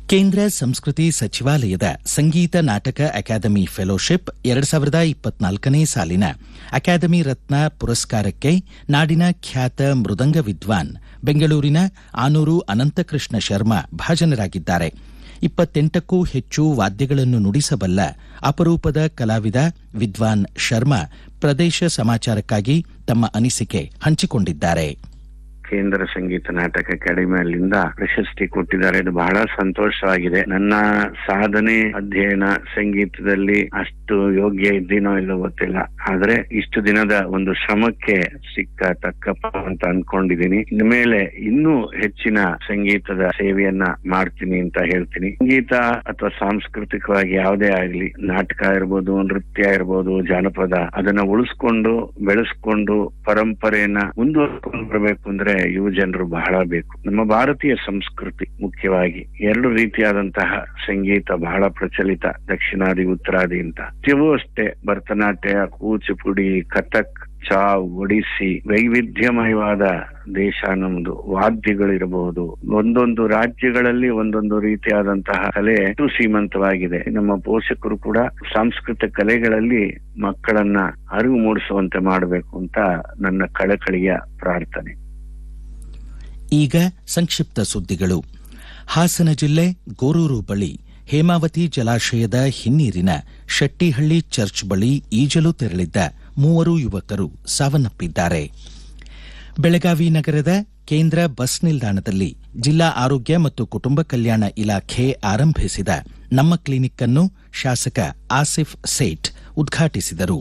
ಕೇಂದ್ರ ಸಂಸ್ಕೃತಿ ಸಚಿವಾಲಯದ ಸಂಗೀತ ನಾಟಕ ಅಕಾಡೆಮಿ ಫೆಲೋಶಿಪ್ ಎರಡು ಸಾವಿರದ ಇಪ್ಪತ್ನಾಲ್ಕನೇ ಸಾಲಿನ ಅಕಾಡೆಮಿ ರತ್ನ ಪುರಸ್ಕಾರಕ್ಕೆ ನಾಡಿನ ಖ್ಯಾತ ಮೃದಂಗ ವಿದ್ವಾನ್ ಬೆಂಗಳೂರಿನ ಆನೂರು ಅನಂತಕೃಷ್ಣ ಶರ್ಮಾ ಭಾಜನರಾಗಿದ್ದಾರೆ ಇಪ್ಪತ್ತೆಂಟಕ್ಕೂ ಹೆಚ್ಚು ವಾದ್ಯಗಳನ್ನು ನುಡಿಸಬಲ್ಲ ಅಪರೂಪದ ಕಲಾವಿದ ವಿದ್ವಾನ್ ಶರ್ಮಾ ಪ್ರದೇಶ ಸಮಾಚಾರಕ್ಕಾಗಿ ತಮ್ಮ ಅನಿಸಿಕೆ ಹಂಚಿಕೊಂಡಿದ್ದಾರೆ ಕೇಂದ್ರ ಸಂಗೀತ ನಾಟಕ ಅಕಾಡೆಮಿಯಲ್ಲಿಂದ ಪ್ರಶಸ್ತಿ ಕೊಟ್ಟಿದ್ದಾರೆ ಇದು ಬಹಳ ಸಂತೋಷವಾಗಿದೆ ನನ್ನ ಸಾಧನೆ ಅಧ್ಯಯನ ಸಂಗೀತದಲ್ಲಿ ಅಷ್ಟು ಯೋಗ್ಯ ಇದ್ದೀನೋ ಇಲ್ಲೋ ಗೊತ್ತಿಲ್ಲ ಆದ್ರೆ ಇಷ್ಟು ದಿನದ ಒಂದು ಶ್ರಮಕ್ಕೆ ಸಿಕ್ಕ ತಕ್ಕಪ್ಪ ಅಂತ ಅನ್ಕೊಂಡಿದೀನಿ ಇನ್ಮೇಲೆ ಇನ್ನೂ ಹೆಚ್ಚಿನ ಸಂಗೀತದ ಸೇವೆಯನ್ನ ಮಾಡ್ತೀನಿ ಅಂತ ಹೇಳ್ತೀನಿ ಸಂಗೀತ ಅಥವಾ ಸಾಂಸ್ಕೃತಿಕವಾಗಿ ಯಾವುದೇ ಆಗ್ಲಿ ನಾಟಕ ಇರ್ಬೋದು ನೃತ್ಯ ಇರ್ಬೋದು ಜಾನಪದ ಅದನ್ನ ಉಳಿಸ್ಕೊಂಡು ಬೆಳೆಸ್ಕೊಂಡು ಪರಂಪರೆಯನ್ನ ಮುಂದುವರ್ಕೊಂಡು ಬರಬೇಕು ಅಂದ್ರೆ ಯುವ ಜನರು ಬಹಳ ಬೇಕು ನಮ್ಮ ಭಾರತೀಯ ಸಂಸ್ಕೃತಿ ಮುಖ್ಯವಾಗಿ ಎರಡು ರೀತಿಯಾದಂತಹ ಸಂಗೀತ ಬಹಳ ಪ್ರಚಲಿತ ದಕ್ಷಿಣಾದಿ ಉತ್ತರಾದಿ ಅಂತ ನೃತ್ಯವೂ ಅಷ್ಟೇ ಭರತನಾಟ್ಯ ಕೂಚಿಪುಡಿ ಕಥಕ್ ಚಾವ್ ಒಡಿಸ್ಸಿ ವೈವಿಧ್ಯಮಯವಾದ ದೇಶ ನಮ್ದು ವಾದ್ಯಗಳಿರಬಹುದು ಒಂದೊಂದು ರಾಜ್ಯಗಳಲ್ಲಿ ಒಂದೊಂದು ರೀತಿಯಾದಂತಹ ಕಲೆ ಎಷ್ಟು ಶ್ರೀಮಂತವಾಗಿದೆ ನಮ್ಮ ಪೋಷಕರು ಕೂಡ ಸಾಂಸ್ಕೃತಿಕ ಕಲೆಗಳಲ್ಲಿ ಮಕ್ಕಳನ್ನ ಅರಿವು ಮೂಡಿಸುವಂತೆ ಮಾಡಬೇಕು ಅಂತ ನನ್ನ ಕಳಕಳಿಯ ಪ್ರಾರ್ಥನೆ ಈಗ ಸಂಕ್ಷಿಪ್ತ ಸುದ್ದಿಗಳು ಹಾಸನ ಜಿಲ್ಲೆ ಗೋರೂರು ಬಳಿ ಹೇಮಾವತಿ ಜಲಾಶಯದ ಹಿನ್ನೀರಿನ ಶೆಟ್ಟಿಹಳ್ಳಿ ಚರ್ಚ್ ಬಳಿ ಈಜಲು ತೆರಳಿದ್ದ ಮೂವರು ಯುವಕರು ಸಾವನ್ನಪ್ಪಿದ್ದಾರೆ ಬೆಳಗಾವಿ ನಗರದ ಕೇಂದ್ರ ಬಸ್ ನಿಲ್ದಾಣದಲ್ಲಿ ಜಿಲ್ಲಾ ಆರೋಗ್ಯ ಮತ್ತು ಕುಟುಂಬ ಕಲ್ಯಾಣ ಇಲಾಖೆ ಆರಂಭಿಸಿದ ನಮ್ಮ ಕ್ಲಿನಿಕ್ ಅನ್ನು ಶಾಸಕ ಆಸಿಫ್ ಸೇಠ್ ಉದ್ಘಾಟಿಸಿದರು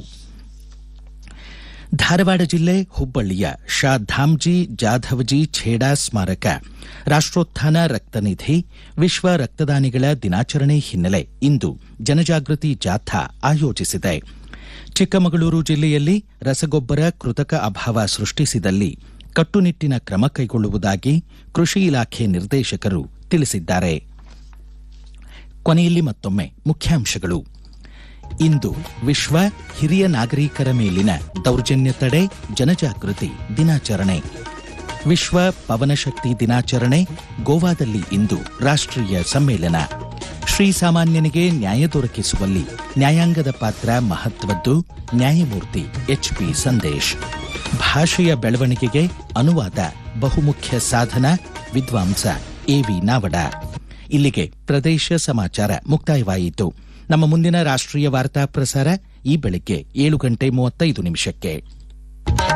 ಧಾರವಾಡ ಜಿಲ್ಲೆ ಹುಬ್ಬಳ್ಳಿಯ ಶಾ ಧಾಮ್ಜಿ ಜಾಧವ್ಜಿ ಛೇಡಾ ಸ್ಮಾರಕ ರಾಷ್ಟೋತ್ಥಾನ ರಕ್ತನಿಧಿ ವಿಶ್ವ ರಕ್ತದಾನಿಗಳ ದಿನಾಚರಣೆ ಹಿನ್ನೆಲೆ ಇಂದು ಜನಜಾಗೃತಿ ಜಾಥಾ ಆಯೋಜಿಸಿದೆ ಚಿಕ್ಕಮಗಳೂರು ಜಿಲ್ಲೆಯಲ್ಲಿ ರಸಗೊಬ್ಬರ ಕೃತಕ ಅಭಾವ ಸೃಷ್ಟಿಸಿದಲ್ಲಿ ಕಟ್ಟುನಿಟ್ಟಿನ ಕ್ರಮ ಕೈಗೊಳ್ಳುವುದಾಗಿ ಕೃಷಿ ಇಲಾಖೆ ನಿರ್ದೇಶಕರು ತಿಳಿಸಿದ್ದಾರೆ ಕೊನೆಯಲ್ಲಿ ಮತ್ತೊಮ್ಮೆ ಮುಖ್ಯಾಂಶಗಳು ಇಂದು ವಿಶ್ವ ಹಿರಿಯ ನಾಗರಿಕರ ಮೇಲಿನ ದೌರ್ಜನ್ಯ ತಡೆ ಜನಜಾಗೃತಿ ದಿನಾಚರಣೆ ವಿಶ್ವ ಪವನಶಕ್ತಿ ದಿನಾಚರಣೆ ಗೋವಾದಲ್ಲಿ ಇಂದು ರಾಷ್ಟ್ರೀಯ ಸಮ್ಮೇಳನ ಶ್ರೀಸಾಮಾನ್ಯನಿಗೆ ನ್ಯಾಯ ದೊರಕಿಸುವಲ್ಲಿ ನ್ಯಾಯಾಂಗದ ಪಾತ್ರ ಮಹತ್ವದ್ದು ನ್ಯಾಯಮೂರ್ತಿ ಎಚ್ಪಿ ಸಂದೇಶ್ ಭಾಷೆಯ ಬೆಳವಣಿಗೆಗೆ ಅನುವಾದ ಬಹುಮುಖ್ಯ ಸಾಧನ ವಿದ್ವಾಂಸ ಎವಿ ನಾವಡ ಇಲ್ಲಿಗೆ ಪ್ರದೇಶ ಸಮಾಚಾರ ಮುಕ್ತಾಯವಾಯಿತು ನಮ್ಮ ಮುಂದಿನ ರಾಷ್ಟ್ರೀಯ ವಾರ್ತಾ ಪ್ರಸಾರ ಈ ಬೆಳಗ್ಗೆ ಏಳು ಗಂಟೆ ಮೂವತ್ತೈದು ನಿಮಿಷಕ್ಕೆ